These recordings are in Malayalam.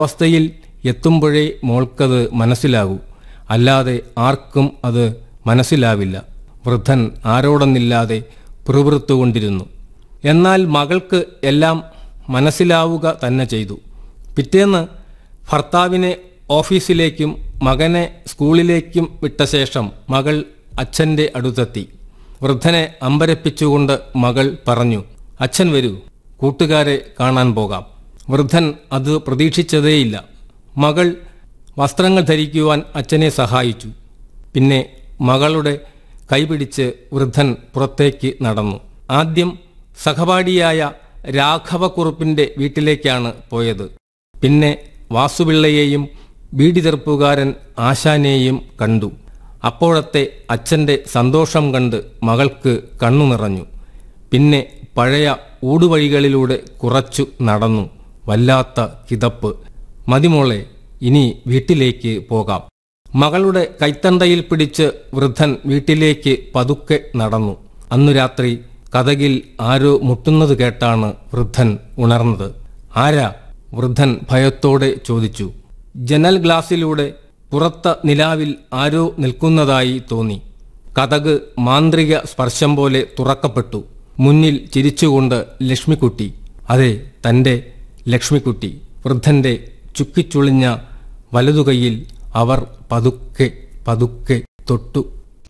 അവസ്ഥയിൽ എത്തുമ്പോഴേ മോൾക്കത് മനസ്സിലാകൂ അല്ലാതെ ആർക്കും അത് മനസ്സിലാവില്ല വൃദ്ധൻ ആരോടെന്നില്ലാതെ പിറുപിറുത്തുകൊണ്ടിരുന്നു എന്നാൽ മകൾക്ക് എല്ലാം മനസ്സിലാവുക തന്നെ ചെയ്തു പിറ്റേന്ന് ഭർത്താവിനെ ഓഫീസിലേക്കും മകനെ സ്കൂളിലേക്കും വിട്ട ശേഷം മകൾ അച്ഛൻ്റെ അടുത്തെത്തി വൃദ്ധനെ അമ്പരപ്പിച്ചുകൊണ്ട് മകൾ പറഞ്ഞു അച്ഛൻ വരൂ കൂട്ടുകാരെ കാണാൻ പോകാം വൃദ്ധൻ അത് പ്രതീക്ഷിച്ചതേയില്ല മകൾ വസ്ത്രങ്ങൾ ധരിക്കുവാൻ അച്ഛനെ സഹായിച്ചു പിന്നെ മകളുടെ കൈപിടിച്ച് വൃദ്ധൻ പുറത്തേക്ക് നടന്നു ആദ്യം സഹപാഠിയായ രാഘവക്കുറുപ്പിന്റെ വീട്ടിലേക്കാണ് പോയത് പിന്നെ വാസുപിള്ളയെയും ബീഡി തെറുപ്പുകാരൻ ആശാനെയും കണ്ടു അപ്പോഴത്തെ അച്ഛന്റെ സന്തോഷം കണ്ട് മകൾക്ക് കണ്ണു നിറഞ്ഞു പിന്നെ പഴയ ഊടുവഴികളിലൂടെ കുറച്ചു നടന്നു വല്ലാത്ത കിതപ്പ് മതിമോളെ ഇനി വീട്ടിലേക്ക് പോകാം മകളുടെ കൈത്തണ്ടയിൽ പിടിച്ച് വൃദ്ധൻ വീട്ടിലേക്ക് പതുക്കെ നടന്നു അന്നു രാത്രി കഥകിൽ ആരോ മുട്ടുന്നത് കേട്ടാണ് വൃദ്ധൻ ഉണർന്നത് ആരാ വൃദ്ധൻ ഭയത്തോടെ ചോദിച്ചു ജനൽ ഗ്ലാസിലൂടെ പുറത്ത നിലാവിൽ ആരോ നിൽക്കുന്നതായി തോന്നി കഥക് മാന്ത്രിക സ്പർശം പോലെ തുറക്കപ്പെട്ടു മുന്നിൽ ചിരിച്ചുകൊണ്ട് ലക്ഷ്മിക്കുട്ടി അതെ തന്റെ ലക്ഷ്മിക്കുട്ടി വൃദ്ധന്റെ ചുക്കിച്ചുളിഞ്ഞ വലതുകൈയിൽ അവർ പതുക്കെ പതുക്കെ തൊട്ടു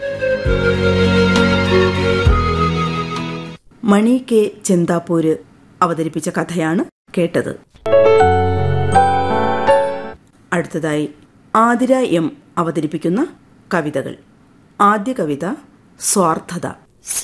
മണി കെ ചെന്താപ്പൂര് അവതരിപ്പിച്ച കഥയാണ് കേട്ടത് അടുത്തതായി ആതിര എം അവതരിപ്പിക്കുന്ന കവിതകൾ ആദ്യ കവിത സ്വാർത്ഥത